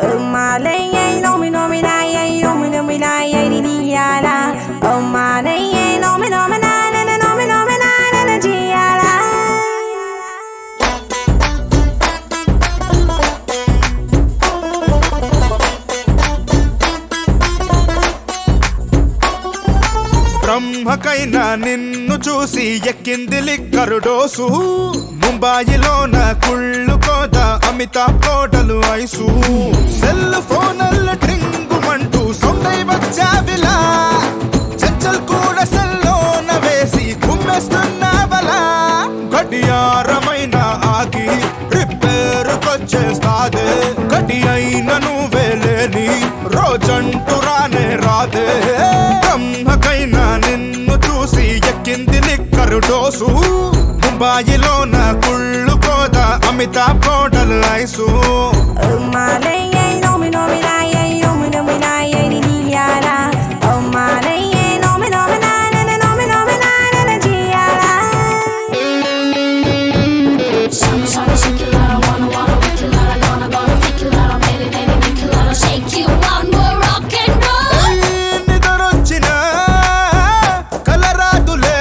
Oh my lay, ain't no me, no me, nah, ain't no me, no me, nah, ain't ni ni ya la. Oh my lay, ain't no me, no me, nah, na na no me, no me, nah, na na ji ya la. బ్రహ్మకైనా నిన్ను చూసి ఎక్కింది liquor dose ముంబాయిలోన కుళ్ళు కోద అమితాబ్ కోటలు ice cell ఫోనల్ల ట్రింగుమంటూ సొందై వచ్చావిలా చచ్చల్ కూడా సెల్లోన వేసి కుమ్మేస్తున్నావలా గడియారమైన ఆగి రిపేరుకొచ్చేస్తాదే గడి అయిన నువ్వే లేని రోజంటూ రానే రాదే బ్రహ్మకైనా నిన్ను చూసి ఎక్కింది లిక్కరు డోసు ముంబాయిలోన కుళ్ళు కోద అమితాబ్ కోటలు ice Oh my lay, ain't no me, no me, nah, ain't no me, no me, nah, ain't ni ni ya la. Oh my lay, ain't no me, no me, nah, na na no me, no me, nah, na na ji ya la. Shama shama shake it loud, I wanna wanna wake it loud, I gonna gonna freak it loud, baby baby make it loud, shake you one more rock and roll. నిద్రొచ్చిన కలరాదులే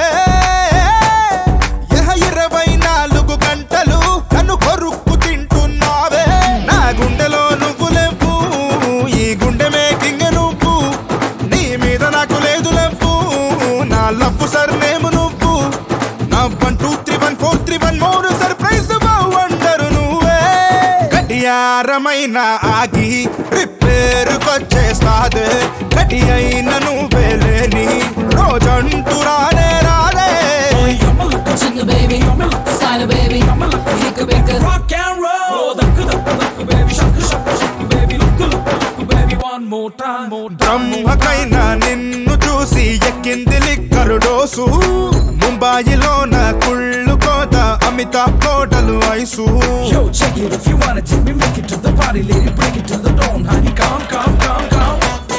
ఇహ ఇరవై నాలుగు గంటలు నన్ను కొరుక్కు తింటున్నావే నా గుండెలో నువ్వు లేవు ఈ గుండె మేకింగ్ నువ్వు నీ మీద నాకు లేదు లేవు నా లవ్వు సర్నేము నువ్వు నా one two three one four three one మూడు సర్ప్రైజ్ వండరు నువ్వే గడియారమైన ఆగి రిపేరుకొచ్చేస్తాదే గడి అయిన నువ్వే లేని రోజంటూ రానే రాదే Jingle baby, sign baby, hick a bick rock and roll. Roll the good up, look, baby, shaka, shaka, shaka, baby, look, look, look, baby, one more time, more time. బ్రహ్మకైనా నిన్ను చూసి ఎక్కింది లిక్కరు డోసు ముంబాయిలోన కుళ్ళు కోత అమితాబ్ కోటలు ice Yo, check it if you wanna take me, make it to the party, lady, break it to the dawn, honey, come, come, come, come.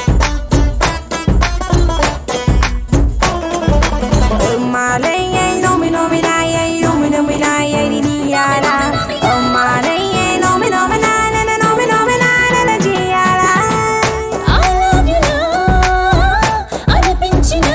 Oh my lay, ain't no me, no me, nah, ain't no me, no me, nah, ain't ni ni ya la. Oh my lay, ain't no me, no me, nah, na na no me, no me, nah, na na ji ya la. I love you now, అనిపించినా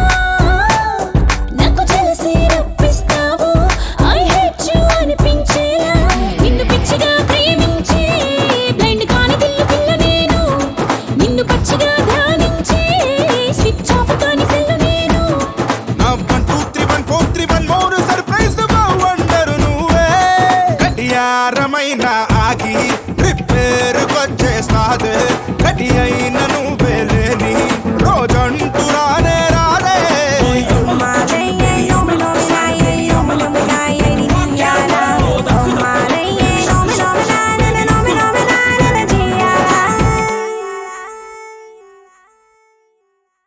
నాకు తెలిసి రప్పిస్తావు I hate you అనిపించేలా నిన్ను పిచ్చిగా ప్రేమించి blind కాని దిల్లు పిల్ల నేను నిన్ను పచ్చిగా ధ్యానించి స్విచ్ ఆఫ్ కాని సెల్లు నేను నా one two three one four three one మూడు సర్ప్రైజ్ వండరు నువ్వే గడియారమైన ఆగి రిపేరుకొచ్చేస్తాదే గడి